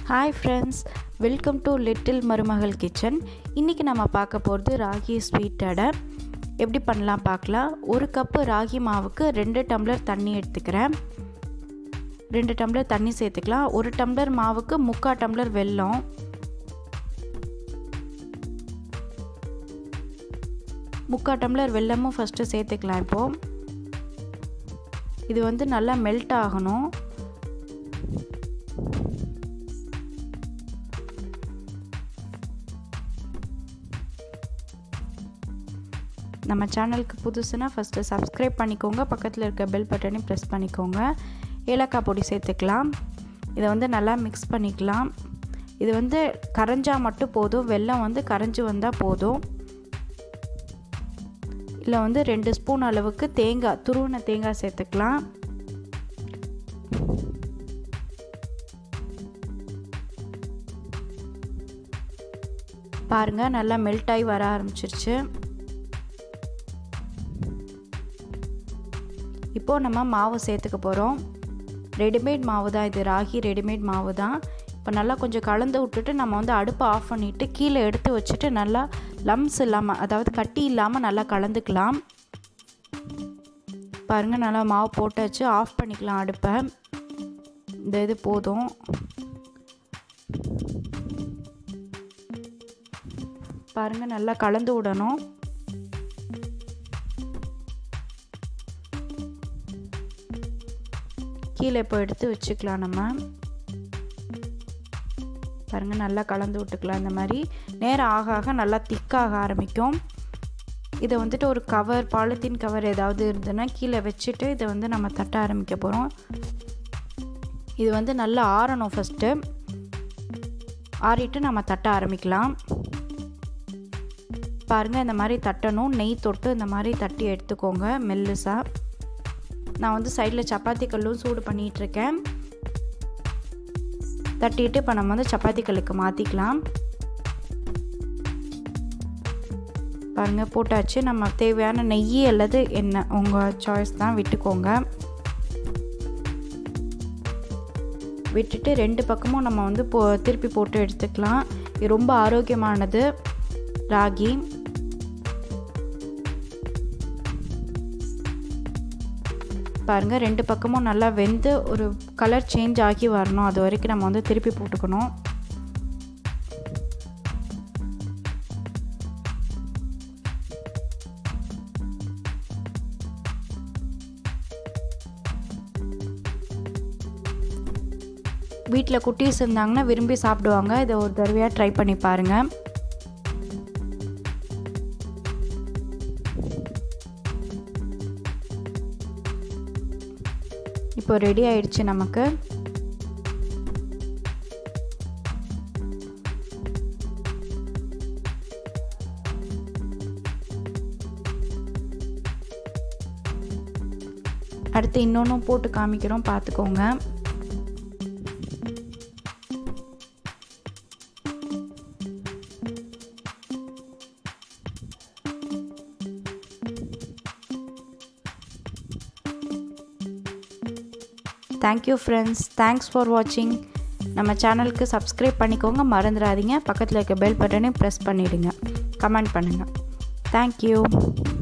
hi friends welcome to little Marumagal kitchen இன்றைக்கி நம்ம பார்க்க போகிறது ராகி ஸ்வீட் அடை எப்படி பண்ணலாம் பார்க்கலாம் ஒரு கப்பு ராகி மாவுக்கு ரெண்டு டம்ளர் தண்ணி எடுத்துக்கிறேன் ரெண்டு டம்ளர் தண்ணி சேர்த்துக்கலாம் ஒரு டம்ளர் மாவுக்கு முக்கால் டம்ளர் வெல்லம் முக்கால் டம்ளர் வெல்லமும் ஃபஸ்ட்டு சேர்த்துக்கலாம் இப்போது இது வந்து நல்லா மெல்ட் ஆகணும் நம்ம சேனலுக்கு புதுசுனா ஃபஸ்ட்டு சப்ஸ்கிரைப் பண்ணிக்கோங்க பக்கத்தில் இருக்க பெல் பட்டனையும் ப்ரெஸ் பண்ணிக்கோங்க ஏலக்காய் பொடி சேர்த்துக்கலாம் இதை வந்து நல்லா மிக்ஸ் பண்ணிக்கலாம் இது வந்து கரைஞ்சால் மட்டும் போதும் வெல்லம் வந்து கரைஞ்சி வந்தால் போதும் இதில் வந்து ரெண்டு ஸ்பூன் அளவுக்கு தேங்காய் துருவின தேங்காய் சேர்த்துக்கலாம் பாருங்கள் நல்லா மெல்ட் ஆகி வர ஆரம்பிச்சிருச்சு இப்போது நம்ம மாவு சேர்த்துக்க போகிறோம் ரெடிமேட் மாவு தான் இது ராகி ரெடிமேட் மாவு தான் இப்போ நல்லா கொஞ்சம் கலந்து விட்டுட்டு நம்ம வந்து அடுப்பை ஆஃப் பண்ணிவிட்டு கீழே எடுத்து வச்சுட்டு நல்லா லம்ஸ் இல்லாமல் அதாவது கட்டி இல்லாமல் நல்லா கலந்துக்கலாம் பாருங்கள் நல்லா மாவு போட்டாச்சு ஆஃப் பண்ணிக்கலாம் அடுப்பை இந்த இது போதும் பாருங்கள் நல்லா கலந்து விடணும் கீழே இப்போ எடுத்து வச்சுக்கலாம் நம்ம பாருங்கள் நல்லா கலந்து விட்டுக்கலாம் இந்த மாதிரி நேரம் ஆக ஆக நல்லா திக்காக ஆரம்பிக்கும் இதை வந்துட்டு ஒரு கவர் பாலித்தீன் கவர் ஏதாவது இருந்ததுன்னா கீழே வச்சுட்டு இதை வந்து நம்ம தட்ட ஆரம்பிக்க போகிறோம் இது வந்து நல்லா ஆறணும் ஃபஸ்ட்டு ஆறிட்டு நம்ம தட்ட ஆரம்பிக்கலாம் பாருங்கள் இந்த மாதிரி தட்டணும் நெய் தொட்டு இந்த மாதிரி தட்டி எடுத்துக்கோங்க மெல்லுசாக நான் வந்து சைடில் சப்பாத்தி கல்லும் சூடு பண்ணிகிட்ருக்கேன் தட்டிட்டு இப்போ நம்ம வந்து சப்பாத்தி கல்லுக்கு மாற்றிக்கலாம் பாருங்கள் போட்டாச்சு நம்ம தேவையான நெய் அல்லது எண்ணெய் உங்கள் சாய்ஸ் தான் விட்டுக்கோங்க விட்டுட்டு ரெண்டு பக்கமும் நம்ம வந்து போ திருப்பி போட்டு எடுத்துக்கலாம் இது ரொம்ப ஆரோக்கியமானது ராகி பாருங்கள் ரெண்டு பக்கமும் நல்லா வெந்து ஒரு கலர் சேஞ்ச் ஆகி வரணும் அது வரைக்கும் நம்ம வந்து திருப்பி போட்டுக்கணும் வீட்டில் குட்டீஸ் இருந்தாங்கன்னா விரும்பி சாப்பிடுவாங்க இதை ஒரு தடவையாக ட்ரை பண்ணி பாருங்கள் இப்போ ரெடி ஆயிடுச்சு நமக்கு அடுத்து இன்னொன்றும் போட்டு காமிக்கிறோம் பார்த்துக்கோங்க தேங்க்யூ ஃப்ரெண்ட்ஸ் தேங்க்ஸ் ஃபார் வாட்சிங் நம்ம சேனலுக்கு சப்ஸ்கிரைப் பண்ணிக்கோங்க மறந்துடாதீங்க பக்கத்தில் இருக்க பெல் பட்டனையும் ப்ரெஸ் பண்ணிவிடுங்க கமெண்ட் பண்ணுங்கள் தேங்க்யூ